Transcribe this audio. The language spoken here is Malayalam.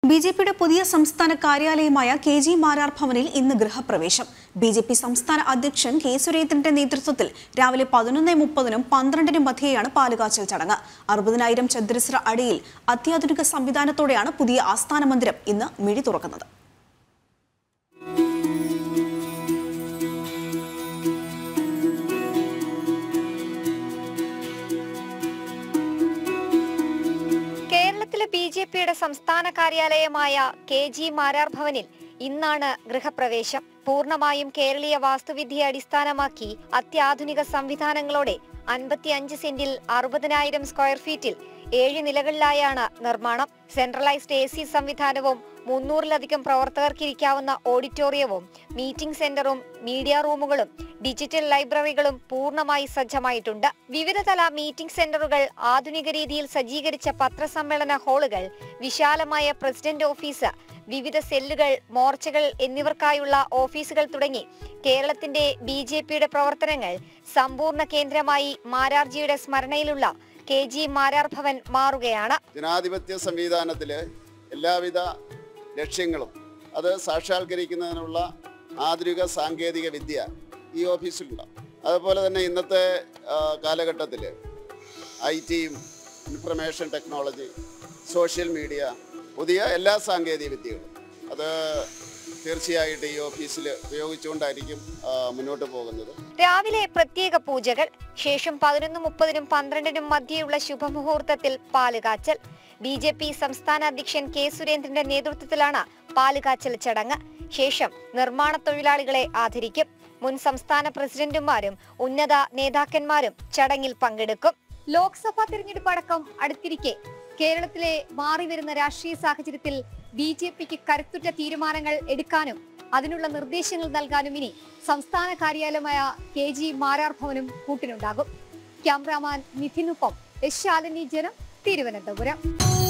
ബി ജെ പിയുടെ പുതിയ സംസ്ഥാന കാര്യാലയമായ കെ ജി മാരാർ ഭവനിൽ ഇന്ന് ഗൃഹപ്രവേശം ബി ജെ പി സംസ്ഥാന അധ്യക്ഷൻ കെ സുരേന്ദ്രന്റെ നേതൃത്വത്തിൽ രാവിലെ പതിനൊന്ന് മുപ്പതിനും പന്ത്രണ്ടിനും മധ്യേയാണ് പാലുകാച്ചൽ ചടങ്ങ് അറുപതിനായിരം ചതുരശ്ര അടിയിൽ അത്യാധുനിക സംവിധാനത്തോടെയാണ് പുതിയ ആസ്ഥാന മന്ദിരം ഇന്ന് മിഴി തുറക്കുന്നത് കേരളത്തിലെ ബി ജെ പിയുടെ സംസ്ഥാന കാര്യാലയമായ കെ ജി മാരാർ ഭവനിൽ ഇന്നാണ് ഗൃഹപ്രവേശം പൂർണ്ണമായും കേരളീയ വാസ്തുവിദ്യയെ അടിസ്ഥാനമാക്കി അത്യാധുനിക സംവിധാനങ്ങളോടെ അൻപത്തിയഞ്ച് സെന്റിൽ അറുപതിനായിരം സ്ക്വയർ ഫീറ്റിൽ ഏഴ് നിലകളിലായാണ് നിർമ്മാണം സെൻട്രലൈസ്ഡ് എ സി സംവിധാനവും മുന്നൂറിലധികം പ്രവർത്തകർക്കിരിക്കാവുന്ന ഓഡിറ്റോറിയവും മീറ്റിംഗ് സെന്ററും മീഡിയ റൂമുകളും ഡിജിറ്റൽ ലൈബ്രറികളും പൂർണ്ണമായി സജ്ജമായിട്ടുണ്ട് വിവിധതല മീറ്റിംഗ് സെന്ററുകൾ ആധുനിക രീതിയിൽ സജ്ജീകരിച്ച പത്രസമ്മേളന ഹാളുകൾ വിശാലമായ പ്രസിഡന്റ് ഓഫീസ് വിവിധ സെല്ലുകൾ മോർച്ചകൾ എന്നിവർക്കായുള്ള ഓഫീസുകൾ തുടങ്ങി കേരളത്തിന്റെ ബി ജെ പിയുടെ പ്രവർത്തനങ്ങൾ സമ്പൂർണ്ണ കേന്ദ്രമായി മാരാർജിയുടെ സ്മരണയിലുള്ള കെ ജി മാരാർ ഭവൻ മാറുകയാണ് ജനാധിപത്യ സംവിധാനത്തിൽ എല്ലാവിധ ലക്ഷ്യങ്ങളും അത് സാക്ഷാത്കരിക്കുന്നതിനുള്ള ആധുനിക സാങ്കേതിക വിദ്യ ഈ ഓഫീസിലുണ്ടാവും അതുപോലെ തന്നെ ഇന്നത്തെ കാലഘട്ടത്തിൽ ഐ ടിയും ഇൻഫർമേഷൻ ടെക്നോളജി സോഷ്യൽ മീഡിയ പുതിയ എല്ലാ സാങ്കേതിക വിദ്യകളും അത് തീർച്ചയായിട്ടും ഈ ഓഫീസിൽ ഉപയോഗിച്ചുകൊണ്ടായിരിക്കും ആ, മുന്നോട്ട് പോകുന്നത് രാവിലെ പ്രത്യേക പൂജകൾ ശേഷം പതിനൊന്ന് മുപ്പതിനും പന്ത്രണ്ടിനും മധ്യയുള്ള ശുഭമുഹൂർത്തത്തിൽ പാലുകാച്ചൽ ബി ജെ പി സംസ്ഥാന അധ്യക്ഷൻ കെ സുരേന്ദ്രന്റെ നേതൃത്വത്തിലാണ് പാലുകാച്ചൽ ചടങ്ങ് ശേഷം നിർമ്മാണ തൊഴിലാളികളെ ആദരിക്കും മുൻ സംസ്ഥാന പ്രസിഡന്റുമാരും ഉന്നത നേതാക്കന്മാരും ചടങ്ങിൽ പങ്കെടുക്കും ലോക്സഭാ തിരഞ്ഞെടുപ്പ് അടക്കം അടുത്തിരിക്കെ കേരളത്തിലെ മാറിവരുന്ന രാഷ്ട്രീയ സാഹചര്യത്തിൽ ബി ജെ പിക്ക് കരുത്തുറ്റ തീരുമാനങ്ങൾ എടുക്കാനും അതിനുള്ള നിർദ്ദേശങ്ങൾ നൽകാനും ഇനി സംസ്ഥാന കാര്യാലയമായ കെ ജി മാരാർ ഭവനും കൂട്ടിനുണ്ടാകും ക്യാമറാമാൻ നിധിനൊപ്പം എസ് ശാലിനി ജനം തിരുവനന്തപുരം